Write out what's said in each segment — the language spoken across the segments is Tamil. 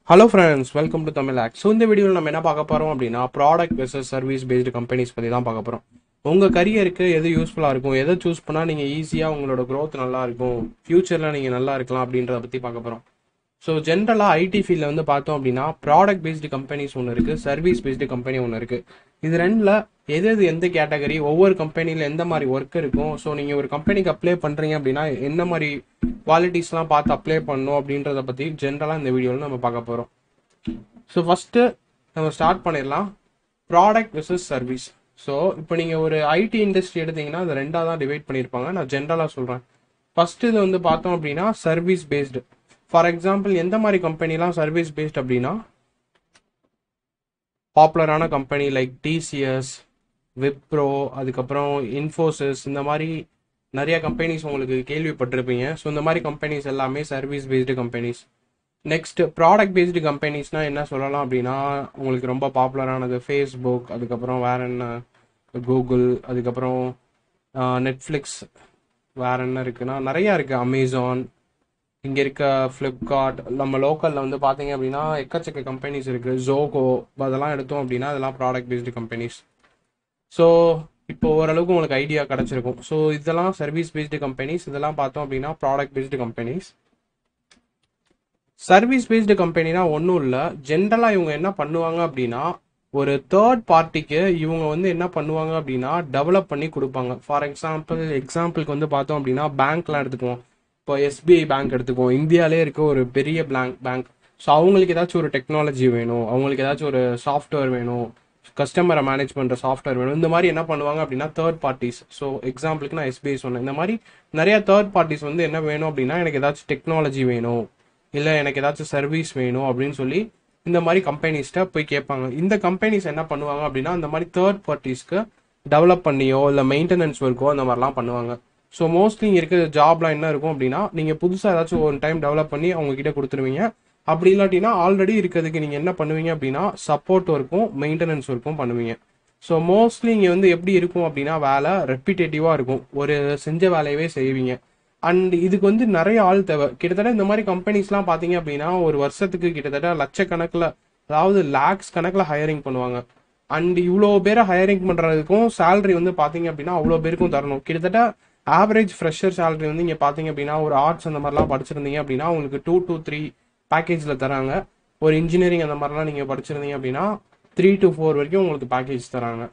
hello friends welcome to Tamil act so இந்த வீடியோவில் நம்ம என்ன பார்க்க போகிறோம் அப்படின்னா product versus service based companies பற்றி தான் பார்க்க போகிறோம் உங்கள் கரியருக்கு எது யூஸ்ஃபுல்லாக இருக்கும் எதை சூஸ் பண்ணால் நீங்கள் ஈஸியாக உங்களோட growth நல்லா இருக்கும் ஃப்யூச்சரில் நீங்கள் நல்லா இருக்கலாம் அப்படின்றத பற்றி பார்க்க போகிறோம் ஸோ ஜென்ரலாக ஐடி ஃபீல்டில் வந்து பார்த்தோம் அப்படின்னா ப்ராடக்ட் பேஸ்டு கம்பெனிஸ் ஒன்று இருக்குது சர்வீஸ் பேஸ்டு கம்பெனி ஒன்று இருக்குது இது ரெண்டில் எது எது எந்த கேட்டகரி ஒவ்வொரு கம்பெனியில் எந்த மாதிரி ஒர்க் இருக்கும் ஸோ நீங்கள் ஒரு கம்பெனிக்கு அப்ளை பண்ணுறீங்க அப்படின்னா என்ன மாதிரி குவாலிட்டிஸ்லாம் பார்த்து அப்ளை பண்ணணும் அப்படின்றத பற்றி ஜென்ரலாக இந்த வீடியோவில் நம்ம பார்க்க போகிறோம் ஸோ ஃபஸ்ட்டு நம்ம ஸ்டார்ட் பண்ணிடலாம் ப்ராடக்ட் விசஸ் சர்வீஸ் ஸோ இப்போ நீங்கள் ஒரு ஐடி இண்டஸ்ட்ரி எடுத்தீங்கன்னா அது ரெண்டாக தான் டிவைட் பண்ணியிருப்பாங்க நான் ஜென்ரலாக சொல்கிறேன் ஃபஸ்ட்டு இது வந்து பார்த்தோம் அப்படின்னா சர்வீஸ் பேஸ்டு ஃபார் எக்ஸாம்பிள் எந்த மாதிரி கம்பெனிலாம் சர்வீஸ் பேஸ்ட் அப்படின்னா பாப்புலரான கம்பெனி லைக் டிசிஎஸ் விப்ரோ அதுக்கப்புறம் இன்ஃபோசிஸ் இந்த மாதிரி நிறைய கம்பெனிஸ் உங்களுக்கு கேள்விப்பட்டிருப்பீங்க ஸோ இந்த மாதிரி கம்பெனிஸ் எல்லாமே service based companies next product based கம்பெனிஸ்னால் என்ன சொல்லலாம் அப்படின்னா உங்களுக்கு ரொம்ப பாப்புலரானது ஃபேஸ்புக் அதுக்கப்புறம் வேற என்ன கூகுள் அதுக்கப்புறம் நெட்ஃப்ளிக்ஸ் வேற என்ன இருக்குன்னா நிறையா இருக்குது அமேசான் இங்கே இருக்க ஃப்ளிப்கார்ட் நம்ம லோக்கலில் வந்து பார்த்தீங்க அப்படின்னா எக்கச்சக்க கம்பெனிஸ் இருக்குது ஜோகோ அதெல்லாம் எடுத்தோம் அப்படின்னா அதெல்லாம் ப்ராடக்ட் பேஸ்டு கம்பெனிஸ் ஸோ இப்போ ஓரளவுக்கு உங்களுக்கு ஐடியா கிடச்சிருக்கும் ஸோ இதெல்லாம் சர்வீஸ் பேஸ்டு கம்பெனிஸ் இதெல்லாம் பார்த்தோம் அப்படின்னா product based companies service based கம்பெனினா ஒன்றும் இல்லை ஜென்ரலாக இவங்க என்ன பண்ணுவாங்க அப்படின்னா ஒரு தேர்ட் பார்ட்டிக்கு இவங்க வந்து என்ன பண்ணுவாங்க அப்படின்னா டெவலப் பண்ணி கொடுப்பாங்க ஃபார் எக்ஸாம்பிள் எக்ஸாம்பிளுக்கு வந்து பார்த்தோம் அப்படின்னா பேங்க்லாம் எடுத்துக்குவோம் இப்போ எஸ்பிஐ பேங்க் எடுத்துக்குவோம் இந்தியாவிலே இருக்க ஒரு பெரிய பேங்க் பேங்க் ஸோ அவங்களுக்கு ஏதாச்சும் ஒரு டெக்னாலஜி வேணும் அவங்களுக்கு ஏதாச்சும் ஒரு சாஃப்ட்வேர் வேணும் கஸ்டமரை மேனேஜ் பண்ணுற சாஃப்ட்வேர் வேணும் இந்த மாதிரி என்ன பண்ணுவாங்க அப்படின்னா தேர்ட் பார்ட்டிஸ் ஸோ எக்ஸாம்பிளுக்கு நான் எஸ்பிஐ சொன்னேன் இந்த மாதிரி நிறைய தேர்ட் பார்ட்டிஸ் வந்து என்ன வேணும் அப்படின்னா எனக்கு ஏதாச்சும் டெக்னாலஜி வேணும் இல்லை எனக்கு ஏதாச்சும் சர்வீஸ் வேணும் அப்படின்னு சொல்லி இந்த மாதிரி கம்பெனிஸ்ட்ட போய் கேட்பாங்க இந்த கம்பெனிஸ் என்ன பண்ணுவாங்க அப்படின்னா இந்த மாதிரி தேர்ட் பார்ட்டிஸ்க்கு டெவலப் பண்ணியோ இல்லை மெயின்டெனன்ஸ் ஒர்க்கோ அந்த மாதிரிலாம் பண்ணுவாங்க ஸோ மோஸ்ட்லி இங்கே இருக்கிற ஜாப்லாம் என்ன இருக்கும் அப்படின்னா நீங்கள் புதுசாக ஏதாச்சும் ஒரு டைம் டெவலப் பண்ணி அவங்க கிட்ட கொடுத்துருவீங்க அப்படி இல்லாட்டினா ஆல்ரெடி இருக்கிறதுக்கு நீங்கள் என்ன பண்ணுவீங்க அப்படின்னா சப்போர்ட் ஒர்க்கும் மெயின்டெனன்ஸ் ஒர்க்கும் பண்ணுவீங்க ஸோ மோஸ்ட்லி இங்கே வந்து எப்படி இருக்கும் அப்படின்னா வேலை ரெப்பிடேட்டிவாக இருக்கும் ஒரு செஞ்ச வேலையவே செய்வீங்க அண்ட் இதுக்கு வந்து நிறைய ஆள் தேவை கிட்டத்தட்ட இந்த மாதிரி கம்பெனிஸ்லாம் பார்த்தீங்க அப்படின்னா ஒரு வருஷத்துக்கு கிட்டத்தட்ட லட்சக்கணக்கில் அதாவது லேக்ஸ் கணக்கில் ஹையரிங் பண்ணுவாங்க அண்ட் இவ்வளோ பேரை ஹையரிங் பண்ணுறதுக்கும் சேலரி வந்து பார்த்தீங்க அப்படின்னா அவ்வளோ பேருக்கும் தரணும் கிட்டத்தட்ட ஆவரேஜ் ஃப்ரெஷர் சேலரி வந்து இங்கே பார்த்தீங்க அப்படின்னா ஒரு ஆர்ட்ஸ் அந்த மாதிரிலாம் படிச்சிருந்தீங்க அப்படின்னா உங்களுக்கு டூ டூ த்ரீ பேக்கேஜில் தராங்க ஒரு இன்ஜினியரிங் அந்த மாதிரிலாம் நீங்கள் படிச்சிருந்தீங்க அப்படின்னா த்ரீ டு ஃபோர் வரைக்கும் உங்களுக்கு பேக்கேஜ் தராங்க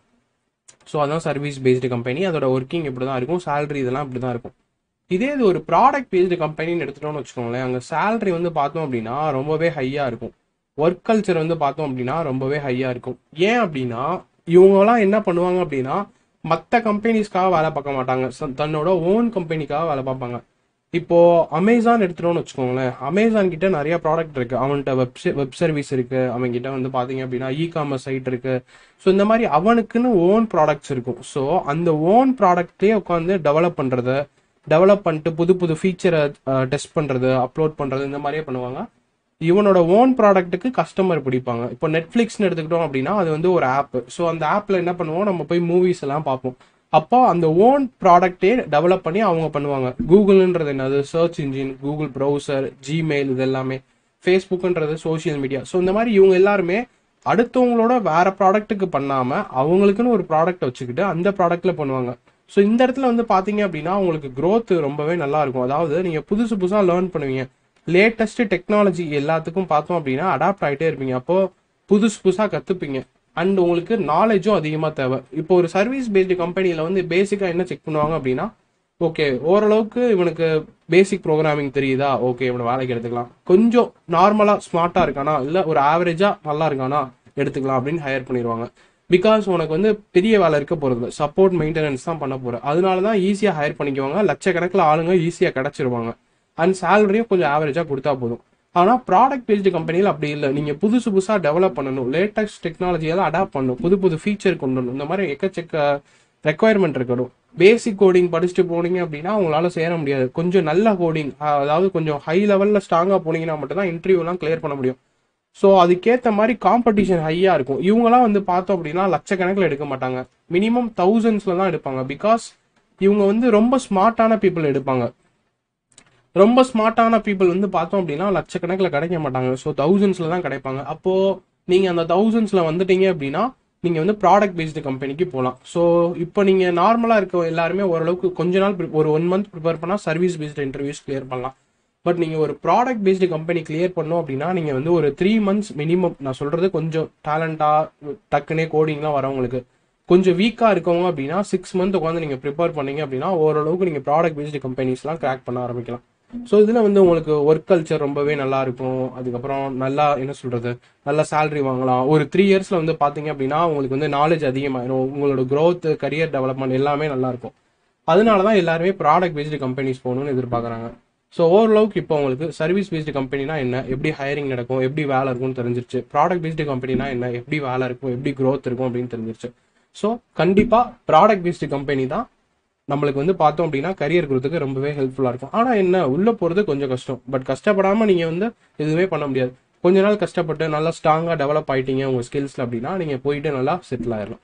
ஸோ அதான் சர்வீஸ் பேஸ்டு கம்பெனி அதோட ஒர்க்கிங் இப்படி தான் இருக்கும் சேலரி இதெல்லாம் இப்படி தான் இருக்கும் இதே இது ஒரு ப்ராடக்ட் பேஸ்டு கம்பெனின்னு எடுத்துட்டோம்னு வச்சுக்கோங்களேன் அங்கே சேலரி வந்து பார்த்தோம் அப்படின்னா ரொம்பவே ஹையாக இருக்கும் ஒர்க் கல்ச்சர் வந்து பார்த்தோம் அப்படின்னா ரொம்பவே ஹையாக இருக்கும் ஏன் அப்படின்னா இவங்கலாம் என்ன பண்ணுவாங்க அப்படின்னா மற்ற கம்பெனிஸ்க்காக வேலை பார்க்க மாட்டாங்க ச- தன்னோட ஓன் கம்பெனிக்காக வேலை பார்ப்பாங்க இப்போ அமேசான் எடுத்துட்டோம்னு வச்சுக்கோங்களேன் அமேசான் கிட்ட நிறைய ப்ராடக்ட் இருக்கு அவன்கிட்ட வெப் வெப் சர்வீஸ் இருக்கு அவன் கிட்ட வந்து பாத்தீங்க அப்படின்னா இ காமர்ஸ் சைட் இருக்கு ஸோ இந்த மாதிரி அவனுக்குன்னு ஓன் ப்ராடக்ட்ஸ் இருக்கும் ஸோ அந்த ஓன் ப்ராடக்ட்லேயே உட்காந்து டெவலப் பண்றது டெவலப் பண்ணிட்டு புது புது ஃபீச்சரை டெஸ்ட் பண்றது அப்லோட் பண்றது இந்த மாதிரியே பண்ணுவாங்க இவனோட ஓன் ப்ராடக்ட்டுக்கு கஸ்டமர் பிடிப்பாங்க இப்போ நெட்ஃப்ளிக்ஸ்னு எடுத்துக்கிட்டோம் அப்படின்னா அது வந்து ஒரு ஆப் ஸோ அந்த ஆப்பில் என்ன பண்ணுவோம் நம்ம போய் மூவிஸ் எல்லாம் பார்ப்போம் அப்போ அந்த ஓன் ப்ராடக்டே டெவலப் பண்ணி அவங்க பண்ணுவாங்க கூகுள்ன்றது என்னது search engine Google browser Gmail இது எல்லாமே ஃபேஸ்புக்ன்றது சோஷியல் மீடியா ஸோ இந்த மாதிரி இவங்க எல்லாருமே அடுத்தவங்களோட வேற ப்ராடக்ட்டுக்கு பண்ணாம அவங்களுக்குன்னு ஒரு ப்ராடக்ட் வச்சுக்கிட்டு அந்த ப்ராடக்ட்ல பண்ணுவாங்க ஸோ இந்த இடத்துல வந்து பாத்தீங்க அப்படின்னா உங்களுக்கு growth ரொம்பவே நல்லா இருக்கும் அதாவது நீங்க புதுசு புதுசா லேர்ன் பண்ணுவீங்க லேட்டஸ்ட் டெக்னாலஜி எல்லாத்துக்கும் பார்த்தோம் அப்படின்னா அடாப்ட் ஆகிட்டே இருப்பீங்க அப்போ புதுசு புதுசா கத்துப்பீங்க அண்ட் உங்களுக்கு நாலேஜும் அதிகமாக தேவை இப்போ ஒரு சர்வீஸ் பேஸ்டு கம்பெனியில் வந்து பேசிக்காக என்ன செக் பண்ணுவாங்க அப்படின்னா ஓகே ஓரளவுக்கு இவனுக்கு பேசிக் ப்ரோக்ராமிங் தெரியுதா ஓகே இவனை வேலைக்கு எடுத்துக்கலாம் கொஞ்சம் நார்மலாக ஸ்மார்ட்டாக இருக்கானா இல்லை ஒரு ஆவரேஜாக நல்லா இருக்கானா எடுத்துக்கலாம் அப்படின்னு ஹையர் பண்ணிடுவாங்க பிகாஸ் உனக்கு வந்து பெரிய வேலை இருக்க போகிறது சப்போர்ட் மெயின்டெனன்ஸ் தான் பண்ண போகிற அதனால தான் ஈஸியாக ஹையர் பண்ணிக்குவாங்க லட்சக்கணக்கில் ஆளுங்க ஈஸியாக கிடச்சிருவாங்க அண்ட் சேலரியும் கொஞ்சம் ஆவரேஜாக கொடுத்தா போதும் ஆனால் ப்ராடக்ட் பேஸ்டு கம்பெனியில் அப்படி இல்லை நீங்கள் புதுசு புதுசாக டெவலப் பண்ணணும் லேட்டஸ்ட் டெக்னாலஜியெல்லாம் அடாப்ட் பண்ணணும் புது புது ஃபீச்சர் கொண்டு வரணும் இந்த மாதிரி எக்கச்சக்க ரெக்குவயர்மெண்ட் இருக்கணும் பேசிக் கோடிங் படிச்சுட்டு போனீங்க அப்படின்னா உங்களால சேர முடியாது கொஞ்சம் நல்ல கோடிங் அதாவது கொஞ்சம் ஹை லெவலில் ஸ்ட்ராங்காக போனீங்கன்னா மட்டும்தான் இன்டர்வியூலாம் கிளியர் பண்ண முடியும் ஸோ அதுக்கேற்ற மாதிரி காம்படிஷன் ஹையாக இருக்கும் இவங்கெல்லாம் வந்து பார்த்தோம் அப்படின்னா லட்சக்கணக்கில் எடுக்க மாட்டாங்க மினிமம் தௌசண்ட்ஸில் தான் எடுப்பாங்க பிகாஸ் இவங்க வந்து ரொம்ப ஸ்மார்ட்டான பீப்புள் எடுப்பாங்க ரொம்ப ஸ்மார்ட்டான பீப்புள் வந்து பார்த்தோம் அப்படின்னா லட்சக்கணக்கில் கிடைக்க மாட்டாங்க ஸோ தௌசண்ட்ஸில் தான் கிடைப்பாங்க அப்போது நீங்கள் அந்த தௌசண்ட்ஸில் வந்துட்டீங்க அப்படின்னா நீங்கள் வந்து ப்ராடக்ட் பேஸ்டு கம்பெனிக்கு போகலாம் ஸோ இப்போ நீங்கள் நார்மலாக இருக்க எல்லாருமே ஓரளவுக்கு கொஞ்ச நாள் pre- ஒரு ஒன் மந்த் ப்ரிப்பேர் பண்ணால் சர்வீஸ் பேஸ்டு இன்டர்வியூஸ் கிளியர் பண்ணலாம் பட் நீங்கள் ஒரு ப்ராடக்ட் பேஸ்டு கம்பெனி கிளியர் பண்ணோம் அப்படின்னா நீங்கள் வந்து ஒரு த்ரீ மந்த்ஸ் மினிமம் நான் சொல்கிறது கொஞ்சம் டேலண்டாக டக்குனே கோடிங்லாம் வரவங்களுக்கு கொஞ்சம் வீக்காக இருக்கவங்க அப்படின்னா சிக்ஸ் மந்த் உட்காந்து நீங்கள் ப்ரிப்பேர் பண்ணீங்க அப்படின்னா ஓரளவுக்கு நீங்கள் ப்ராடக்ட் பேஸ்டு கம்பெனிஸ்லாம் கிராக் பண்ண ஆரம்பிக்கலாம் ஸோ இதில் வந்து உங்களுக்கு ஒர்க் கல்ச்சர் ரொம்பவே நல்லா இருக்கும் அதுக்கப்புறம் நல்லா என்ன சொல்கிறது நல்ல salary வாங்கலாம் ஒரு த்ரீ இயர்ஸில் வந்து பார்த்தீங்க அப்படின்னா உங்களுக்கு வந்து நாலேஜ் அதிகமாயிரும் உங்களோட growth கரியர் டெவலப்மெண்ட் எல்லாமே நல்லா இருக்கும் அதனால தான் எல்லாருமே ப்ராடக்ட் பேஸ்டு கம்பெனிஸ் போகணும்னு எதிர்பார்க்குறாங்க ஸோ ஓரளவுக்கு இப்போ உங்களுக்கு சர்வீஸ் பேஸ்டு கம்பெனினா என்ன எப்படி ஹையரிங் நடக்கும் எப்படி வேலை இருக்கும்னு தெரிஞ்சிருச்சு ப்ராடக்ட் பேஸ்டு கம்பெனினா என்ன எப்படி வேலை இருக்கும் எப்படி growth இருக்கும் அப்படின்னு தெரிஞ்சிருச்சு ஸோ கண்டிப்பாக ப்ராடக்ட் பேஸ்டு கம்பெனி தான் நம்மளுக்கு வந்து பார்த்தோம் அப்படின்னா கரியர் growth-க்கு ரொம்பவே ஹெல்ப்ஃபுல்லாக இருக்கும் ஆனால் என்ன உள்ளே போகிறது கொஞ்சம் கஷ்டம் பட் கஷ்டப்படாமல் நீங்கள் வந்து எதுவுமே பண்ண முடியாது கொஞ்ச நாள் கஷ்டப்பட்டு நல்லா ஸ்ட்ராங்காக டெவலப் ஆயிட்டீங்க உங்கள் ஸ்கில்ஸில் அப்படின்னா நீங்கள் போயிட்டு நல்லா செட்டில் ஆயிடலாம்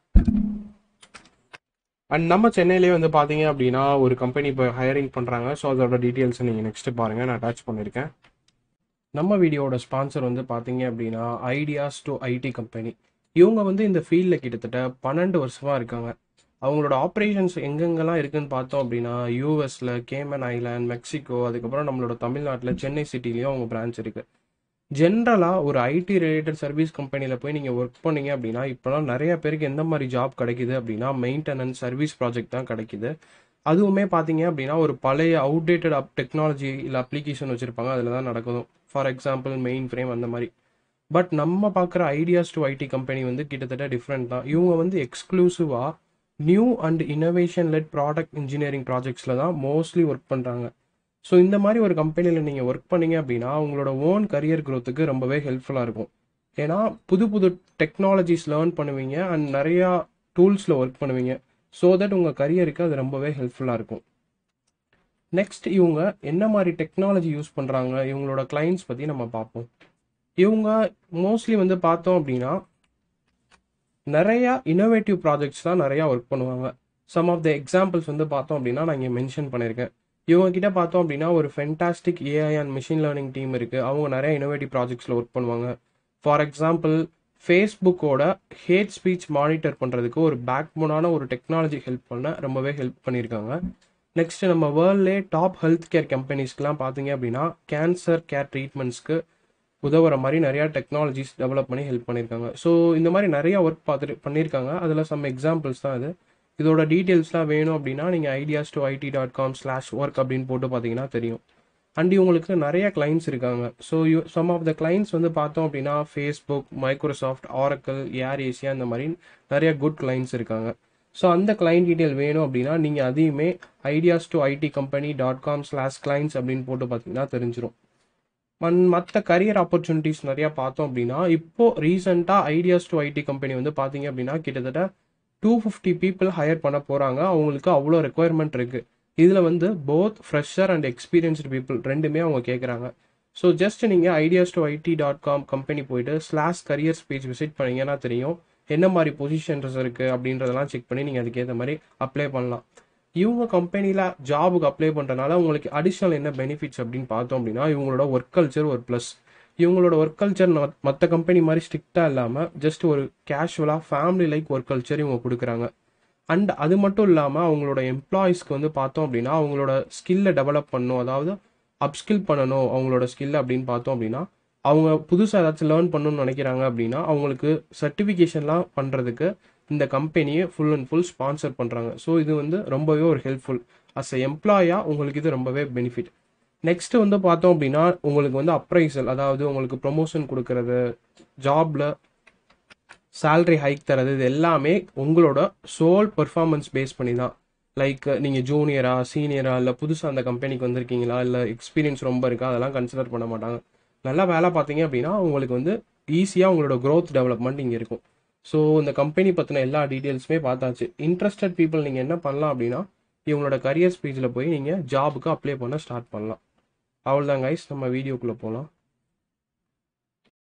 அண்ட் நம்ம சென்னையிலேயே வந்து பார்த்தீங்க அப்படின்னா ஒரு கம்பெனி இப்போ ஹையரிங் பண்ணுறாங்க ஸோ அதோட டீட்டெயில்ஸை நீங்கள் நெக்ஸ்ட் பாருங்கள் நான் அட்டாச் பண்ணியிருக்கேன் நம்ம வீடியோட ஸ்பான்சர் வந்து பார்த்தீங்க அப்படின்னா ஐடியாஸ் டு ஐடி கம்பெனி இவங்க வந்து இந்த ஃபீல்டில் கிட்டத்தட்ட பன்னெண்டு வருஷமாக இருக்காங்க அவங்களோட ஆப்ரேஷன்ஸ் எங்கெங்கெல்லாம் இருக்குன்னு பார்த்தோம் அப்படின்னா யூஎஸில் கேமன் ஐலாண்ட் மெக்சிகோ அதுக்கப்புறம் நம்மளோட தமிழ்நாட்டில் சென்னை சிட்டிலையும் அவங்க பிரான்ச் இருக்குது ஜென்ரலாக ஒரு ஐடி ரிலேட்டட் சர்வீஸ் கம்பெனியில் போய் நீங்கள் ஒர்க் பண்ணீங்க அப்படின்னா இப்போலாம் நிறைய பேருக்கு எந்த மாதிரி ஜாப் கிடைக்குது அப்படின்னா மெயின்டெனன்ஸ் சர்வீஸ் ப்ராஜெக்ட் தான் கிடைக்குது அதுவுமே பார்த்தீங்க அப்படின்னா ஒரு பழைய அவுடேட்டட் அப் டெக்னாலஜி இல்லை அப்ளிகேஷன் வச்சுருப்பாங்க அதில் தான் நடக்கும் ஃபார் எக்ஸாம்பிள் மெயின் ஃப்ரேம் அந்த மாதிரி பட் நம்ம பார்க்குற ஐடியாஸ் டு ஐடி கம்பெனி வந்து கிட்டத்தட்ட டிஃப்ரெண்ட் தான் இவங்க வந்து எக்ஸ்க்ளூசிவாக new and innovation led product engineering ப்ராஜெக்ட்ஸில் தான் மோஸ்ட்லி ஒர்க் பண்ணுறாங்க ஸோ இந்த மாதிரி ஒரு கம்பெனியில் நீங்கள் ஒர்க் பண்ணீங்க அப்படின்னா உங்களோட ஓன் கரியர் growth-க்கு ரொம்பவே ஹெல்ப்ஃபுல்லாக இருக்கும் ஏன்னா புது புது டெக்னாலஜிஸ் லேர்ன் பண்ணுவீங்க அண்ட் நிறையா டூல்ஸில் ஒர்க் பண்ணுவீங்க ஸோ தட் உங்கள் கரியருக்கு அது ரொம்பவே ஹெல்ப்ஃபுல்லாக இருக்கும் நெக்ஸ்ட் இவங்க என்ன மாதிரி டெக்னாலஜி யூஸ் பண்ணுறாங்க இவங்களோட கிளைண்ட்ஸ் பற்றி நம்ம பார்ப்போம் இவங்க மோஸ்ட்லி வந்து பார்த்தோம் அப்படின்னா நிறையா இன்னோவேட்டிவ் ப்ராஜெக்ட்ஸ் தான் நிறையா ஒர்க் பண்ணுவாங்க சம் ஆஃப் த எக்ஸாம்பிள்ஸ் வந்து பார்த்தோம் அப்படின்னா நான் இங்கே மென்ஷன் பண்ணியிருக்கேன் இவங்க கிட்ட பார்த்தோம் அப்படின்னா ஒரு fantastic AI and machine learning team இருக்குது அவங்க நிறைய இன்னோவேட்டிவ் ப்ராஜெக்ட்ஸில் ஒர்க் பண்ணுவாங்க ஃபார் எக்ஸாம்பிள் ஃபேஸ்புக்கோட ஹேட் ஸ்பீச் மானிட்டர் பண்ணுறதுக்கு ஒரு பேக் போனான ஒரு டெக்னாலஜி ஹெல்ப் பண்ண ரொம்பவே ஹெல்ப் பண்ணியிருக்காங்க நெக்ஸ்ட் நம்ம வேர்ல்ட்லே டாப் ஹெல்த் கேர் கம்பெனிஸ்க்குலாம் பார்த்தீங்க அப்படின்னா கேன்சர் கேர் ட்ரீட்மெண்ட்ஸ்க்கு உதவுற மாதிரி நிறையா டெக்னாலஜிஸ் டெவலப் பண்ணி ஹெல்ப் பண்ணியிருக்காங்க ஸோ இந்த மாதிரி நிறையா ஒர்க் பார்த்துட்டு பண்ணியிருக்காங்க அதில் சம் எக்ஸாம்பிள்ஸ் தான் இது இதோட டீட்டெயில்ஸ்லாம் வேணும் அப்படின்னா நீங்கள் ideas to IT dot com slash work அப்படின்னு போட்டு பார்த்தீங்கன்னா தெரியும் அண்ட் இவங்களுக்கு நிறைய கிளைண்ட்ஸ் இருக்காங்க so you some of the clients வந்து பார்த்தோம் அப்படின்னா Facebook Microsoft Oracle Air Asia இந்த மாதிரி நிறைய குட் கிளைண்ட்ஸ் இருக்காங்க ஸோ அந்த கிளைண்ட் டீட்டெயில் வேணும் அப்படின்னா நீங்கள் அதையுமே ideas to IT company dot com slash clients அப்படின்னு போட்டு பார்த்தீங்கன்னா தெரிஞ்சிடும் மன் மற்ற கரியர் ஆப்பர்ச்சுனிட்டிஸ் நிறையா பார்த்தோம் அப்படின்னா இப்போ ரீசெண்டாக ஐடியாஸ் டு ஐடி கம்பெனி வந்து பார்த்தீங்க அப்படின்னா கிட்டத்தட்ட டூ ஃபிஃப்டி பீப்புள் ஹையர் பண்ண போகிறாங்க அவங்களுக்கு அவ்வளோ ரெக்குயர்மெண்ட் இருக்குது இதில் வந்து both fresher and experienced people ரெண்டுமே அவங்க கேட்குறாங்க ஸோ ஜஸ்ட் நீங்கள் ideas to IT dot com company போயிட்டு ஸ்லாஷ் கரியர்ஸ் பேஜ் விசிட் பண்ணீங்கன்னா தெரியும் என்ன மாதிரி பொசிஷன்ஸ் இருக்குது அப்படின்றதெல்லாம் செக் பண்ணி நீங்கள் அதுக்கேற்ற மாதிரி அப்ளை பண்ணலாம் இவங்க கம்பெனியில் ஜாபுக்கு அப்ளை பண்ணுறனால உங்களுக்கு அடிஷ்னல் என்ன பெனிஃபிட்ஸ் அப்படின்னு பார்த்தோம் அப்படின்னா இவங்களோட ஒர்க் கல்ச்சர் ஒரு ப்ளஸ் இவங்களோட ஒர்க் கல்ச்சர் மற்ற கம்பெனி மாதிரி ஸ்ட்ரிக்டாக இல்லாமல் ஜஸ்ட் ஒரு கேஷுவலாக ஃபேமிலி லைக் ஒர்க் கல்ச்சர் இவங்க கொடுக்குறாங்க அண்ட் அது மட்டும் இல்லாமல் அவங்களோட எம்ப்ளாயீஸ்க்கு வந்து பார்த்தோம் அப்படின்னா அவங்களோட ஸ்கில்லை டெவலப் பண்ணணும் அதாவது அப்ஸ்கில் பண்ணணும் அவங்களோட ஸ்கில் அப்படின்னு பார்த்தோம் அப்படின்னா அவங்க புதுசாக ஏதாச்சும் லேர்ன் பண்ணணும்னு நினைக்கிறாங்க அப்படின்னா அவங்களுக்கு சர்டிஃபிகேஷன்லாம் பண்ணுறதுக்கு இந்த கம்பெனியை ஃபுல் அண்ட் ஃபுல் ஸ்பான்சர் பண்ணுறாங்க ஸோ இது வந்து ரொம்பவே ஒரு ஹெல்ப்ஃபுல் அஸ் எ எம்ப்ளாயாக உங்களுக்கு இது ரொம்பவே பெனிஃபிட் நெக்ஸ்ட் வந்து பார்த்தோம் அப்படின்னா உங்களுக்கு வந்து அப்ரைசல் அதாவது உங்களுக்கு ப்ரொமோஷன் கொடுக்கறது ஜாப்ல salary ஹைக் தரது இது எல்லாமே உங்களோட சோல் பெர்ஃபார்மன்ஸ் பேஸ் பண்ணி தான் லைக் நீங்கள் ஜூனியரா சீனியரா இல்லை புதுசாக அந்த கம்பெனிக்கு வந்திருக்கீங்களா இல்லை எக்ஸ்பீரியன்ஸ் ரொம்ப இருக்கா அதெல்லாம் கன்சிடர் பண்ண மாட்டாங்க நல்லா வேலை பார்த்தீங்க அப்படின்னா உங்களுக்கு வந்து ஈஸியாக உங்களோட growth டெவலப்மெண்ட் இங்கே இருக்கும் ஸோ இந்த கம்பெனி பற்றின எல்லா டீட்டெயில்ஸுமே பார்த்தாச்சு இன்ட்ரெஸ்டட் பீப்புள் நீங்கள் என்ன பண்ணலாம் அப்படின்னா இவங்களோட கரியர்ஸ் பேஜில் போய் நீங்கள் ஜாபுக்கு அப்ளை பண்ண ஸ்டார்ட் பண்ணலாம் அவ்வளோதான் கைஸ் நம்ம வீடியோக்குள்ளே போகலாம்